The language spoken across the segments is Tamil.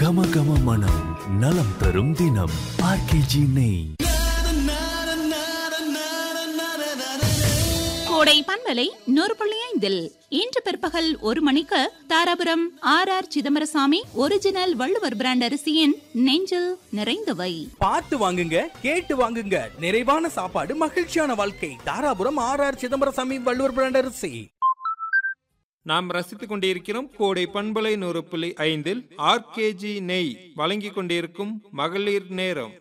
கம கம மனம் நலம் தரும் தினம் ஆர்கேஜி நெய் கோடை பண்பலை நூறு புள்ளி ஐந்தில் இன்று பிற்பகல் ஒரு மணிக்கு Dharapuram R R Chidambarasamy original Valluvar brand அரிசியின் நெஞ்சில் நிறைந்தவை பார்த்து வாங்குங்க கேட்டு வாங்குங்க நிறைவான சாப்பாடு மகிழ்ச்சியான வாழ்க்கை Dharapuram R R Chidambarasamy Valluvar brand அரிசி நாம் ரசித்துக் கொண்டிருக்கிறோம் கோடை பண்பலை நூறு புள்ளி ஐந்தில் ஆர்கேஜி நெய் வழங்கிக் கொண்டிருக்கும் மகளிர் நேரம்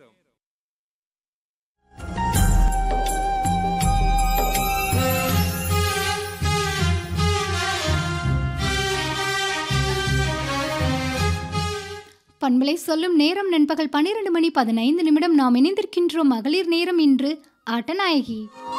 பண்பலை சொல்லும் நேரம் நண்பகல் பன்னிரண்டு மணி பதினைந்து நிமிடம் நாம் இணைந்திருக்கின்றோம் மகளிர் நேரம் இன்று ஆட்டநாயகி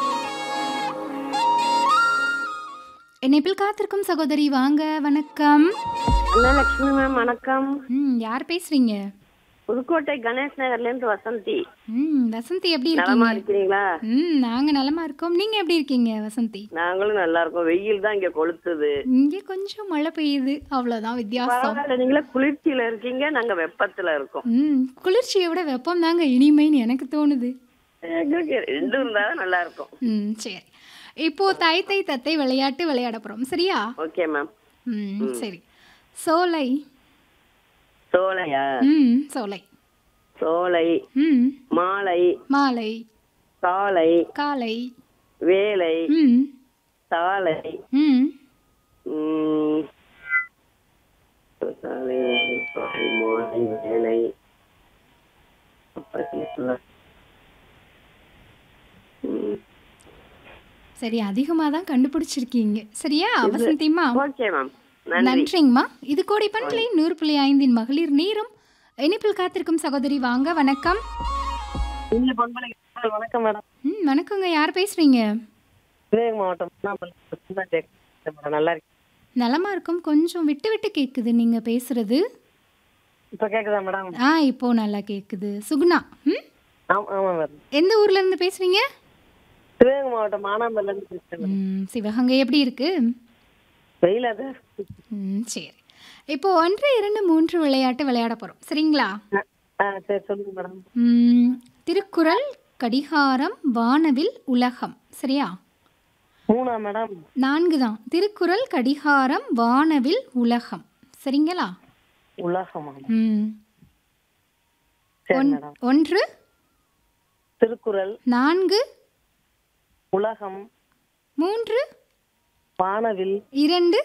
இணைப்பில் காத்திருக்கும் சகோதரி வாங்க வணக்கம் அன்னலட்சுமி மேம் வணக்கம் ம் யார் பேசுறீங்க புதுக்கோட்டை கணேஷ் நகர்ல இருந்து வசந்தி ம் வசந்தி எப்படி நலமா இருக்கீங்க இருக்கிறீங்களா ம் நாங்க நலமா இருக்கோம் நீங்க எப்படி இருக்கீங்க வசந்தி நாங்களும் நல்லா இருக்கோம் வெயில் தான் இங்க கொளுத்துது இங்கே கொஞ்சம் மழை பெய்யுது அவ்வளவுதான் வித்தியாசம் பரவாயில்ல நீங்களே குளிர்ச்சியில இருக்கீங்க நாங்க வெப்பத்துல இருக்கோம் ம் குளிர்ச்சியை விட வெப்பம் தாங்க இனிமைன்னு எனக்கு தோணுது எங்களுக்கு ரெண்டும் இருந்தாதான் நல்லா இருக்கும் ம் சரி இப்போ தை தை தத்தை விளையாட்டு விளையாட போறோம் சரியா ஓகே மேம் ம் சரி சோலை சோலையா ம் சோலை சோலை ம் மாலை மாலை காலை காலை வேலை ம் சாலை ம் உம், சாலை காலை, மாலை வேலை அப்புறம் என்ன சொல்ல? உம், சரி அதிகமாக தான் கண்டுபிடிச்சிருக்கீங்க சரியா வசந்திமா ஓகே மேம் நன்றி நன்றிங்கம்மா இது கோடை பண்பலை நூறு புள்ளி ஐந்தின் மகளிர் நேரம் இணைப்பில் காத்திருக்கும் சகோதரி வாங்க வணக்கம் இந்த பொன்மலை வணக்கம் மேடம் ம் வணக்கங்க யார் பேசுறீங்க சிவகங்கை மாவட்டம் பொன்னாம்பள்ளி தான் கேட்குறேன் மேடம் நல்லா இருக்கு நலமா இருக்கும் கொஞ்சம் விட்டு விட்டு கேட்குது நீங்க பேசுறது இப்போ கேட்குதா மேடம் ஆ இப்போ நல்லா கேட்குது சுகுணா ம் ஆமா ஆமாம் மேடம் எந்த ஊர்ல இருந்து பேசுறீங்க சிவகங்கை மாவட்டம் மானாம்பள்ளிலேருந்து பேசுகிறேன் மேடம் ம் சிவகங்கை எப்படி இருக்கு வெயில் அது ம் சரி இப்போ ஒன்று இரண்டு மூன்று விளையாட்டு விளையாட போறோம் சரிங்களா ஆ சரி சொல்லுங்க மேடம் ம், திருக்குறள் கடிகாரம் வானவில் உலகம் சரியா மூணா மேடம் நான்கு தான் திருக்குறள் கடிகாரம் வானவில் உலகம் சரிங்களா உலகமா ம் சரி ஒன்- மேடம் ஒன்று திருக்குறள் நான்கு உலகம் மூன்று வானவில் இரண்டு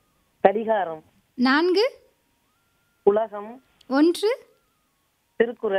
கடிகாரம் நான்கு உலகம் ஒன்று திருக்குறள்